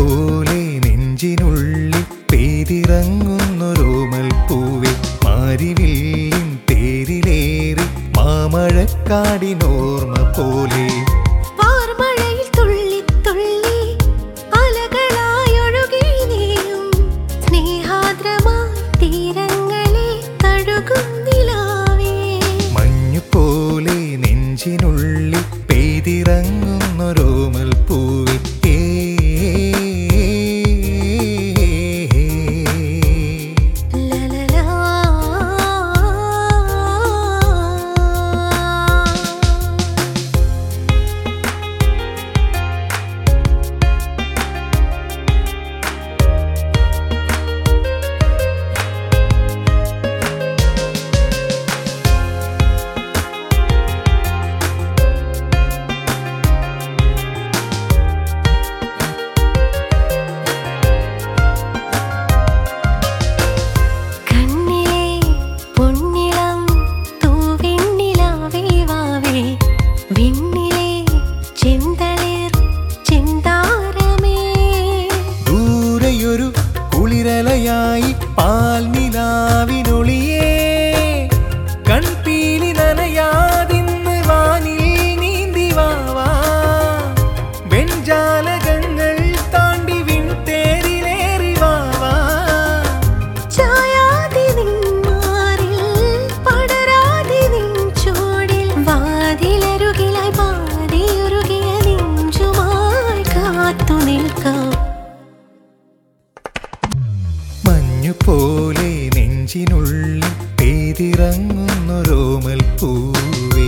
പോലെ നെഞ്ചിനുള്ളിൽ പെയ്തിറങ്ങുന്നൊരോമൽ പൂവെ മാരിവില്ലിൻ തേരിലേറി മാമഴക്കാടിനോർമ്മ പോലെ വാർമഴയിൽ തുള്ളി തുള്ളി അലകളായൊഴുകി നീയും സ്നേഹാദ്രമായി തീരങ്ങളെ തഴുകും നിലാവേ മഞ്ഞുപോലെ നെഞ്ചിനുള്ളിൽ പെയ്തിറങ്ങുന്നൊരോമൽ പൂവെ ഏ ലലലാ. കണ്ണിലെ പൊന്നിളം തൂവെണ്ണിലാവേ വാവേ വിണ്ണിലെ ചെന്തളിർ ചെന്താരമേ ദൂരെയൊരു കുളിരലയായി പാൽനിലാവിനൊളിയേ കൺപീലി നനയാതിന്ന് വാനിൽ നീന്തി വാവാ വെഞ്ചാലകങ്ങൾ താണ്ടി വിൺതേരിലേറി വാവാ ചായാതെ നിന്മാറിൽ പടരാതെ നിൻ ചൂടിൽ വാതിലരുകിലായി പാതിയൊരുകിയ നെഞ്ചുമായി കാത്തു നിൽക്കാം മഞ്ഞുപോലെ നെഞ്ചിനുള്ളിൽ പെയ്തിറങ്ങുന്നൊരോമൽ പൂവേ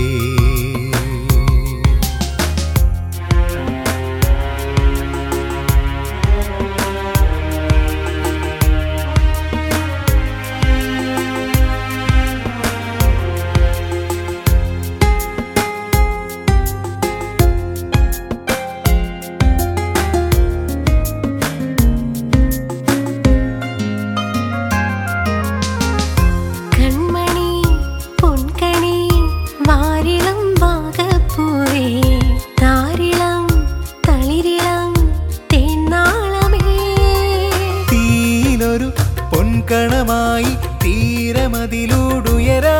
കൺമണി പൊൻകണി വാരിളം വാഗപ്പൂവേ താരിളം തളിരിളം തേന്നാളമേ തീയിലൊരു പൊൻകണമായി തീരമതിലൂടുയരാ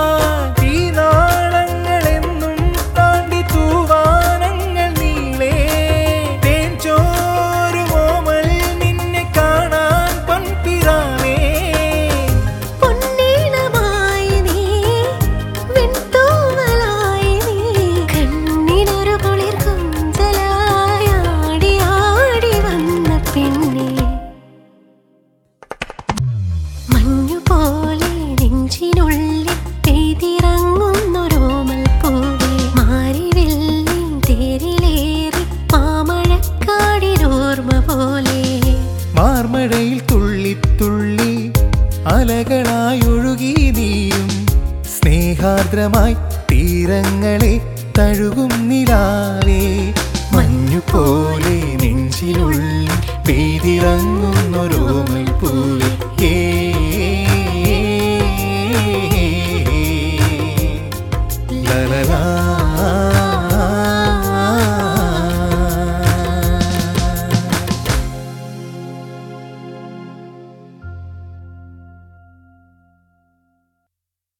തീനാളങ്ങളെന്നും താണ്ടി തൂവാനങ്ങൾ നീളേ തേൻ ചോരുമോമൽ നിന്നെ കാണാൻ പൊൻപിറാവേ പൊന്നീണമായി നീ വെൺതൂവലായി നീ കണ്ണിനൊരു കുളിർ കുഞ്ചലായി ആടി ആടി വന്ന പെണ്ണേ മഞ്ഞുപോലെ നെഞ്ചിനുള്ളിൽ പെയ്തിറങ്ങുന്നൊരോമൽ പൂവേ മാരിവില്ലിൻ തേരിലേറി മാമഴക്കാടിനോർമ്മ പോലെ മാർമഴയിൽ തുള്ളിത്തുള്ളി അലകളായൊഴുകി നീയും സ്നേഹാർദ്രമായി തീരങ്ങളെ തഴുകും നിലാവേ മഞ്ഞുപോലെ നെഞ്ചിനുള്ളിൽ പെയ്തിറങ്ങുന്നൊരോമൽ പൂവേ